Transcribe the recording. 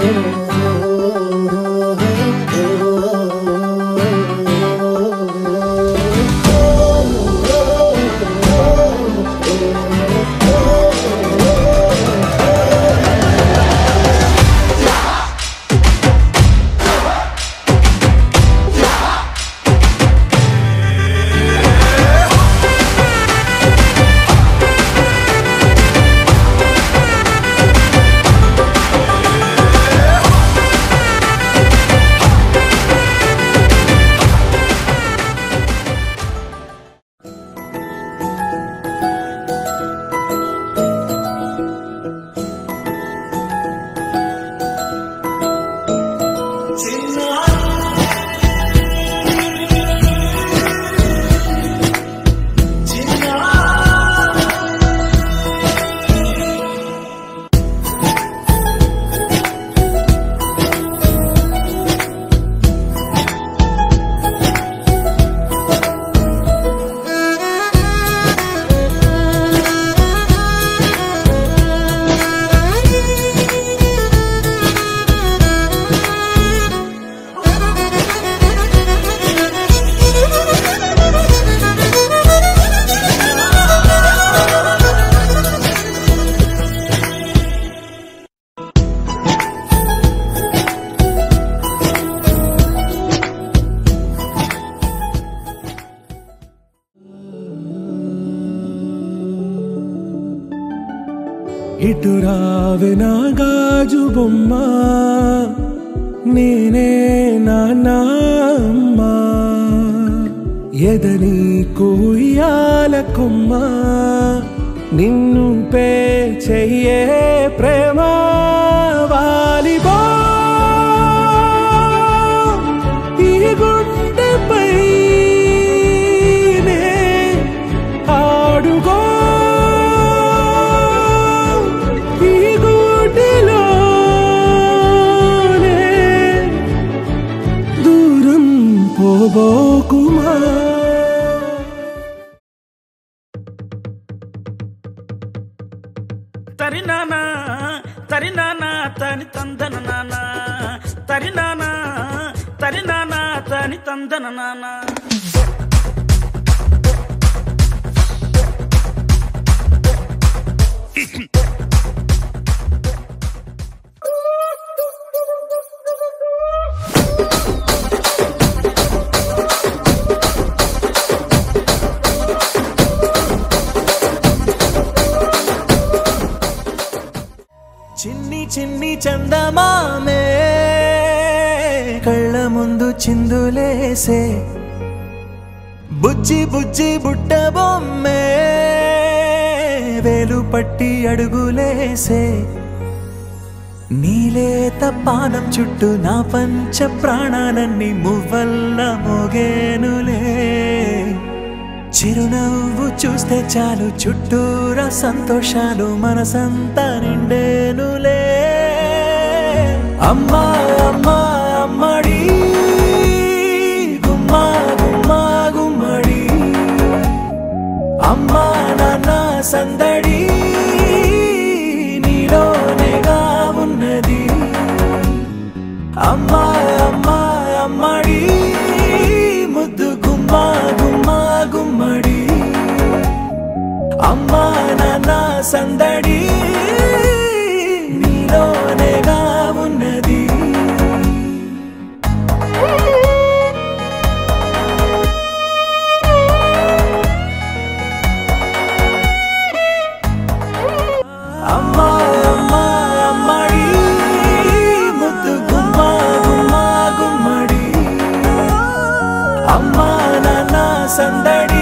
ఇటు రావే నా గాజు బొమ్మ నేనే నాన్నమ్మ ఎదని కూయాల కొమ్మ నిన్ను పే చెయ్యే ప్రేమ వాలిబా ఈ గుండెపై నే ఆడుగో ఈ గూటిలోనే దూరం పోబోకుమా తరినానా తరినానా తని తందన నానా తరినానా తరినానా తని తందన నానా చిన్ని చిన్ని చందమామే కళ్ళ ముందు చిందులేసే బుజ్జి బుజ్జి బుట్ట బొమ్మే వేలు పట్టి అడుగులేసే నీలేత పానం చుట్టూ నా పంచ ప్రాణాలన్నీ మువ్వల్ల మోగేనులే చిరునవ్వు చూస్తే చాలు చుట్టూరా సంతోషాలు మనసంతా నిండేనులే అమ్మా అమ్మా అమ్మడి గుమ్మా గుమ్మా గుమ్మడి అమ్మా నాన్న సందడి నీలోనేగా ఉన్నది అమ్మా అమ్మా అమ్మడి ముద్దు గుమ్మా గుమ్మా గుమ్మడి అమ్మా నాన్న సందడి నీలోనేగా ఉన్నది అమ్మా అమ్మా అమ్మడి ముద్దు గుమ్మా గుమ్మా గుమ్మడి అమ్మా నాన్న సందడి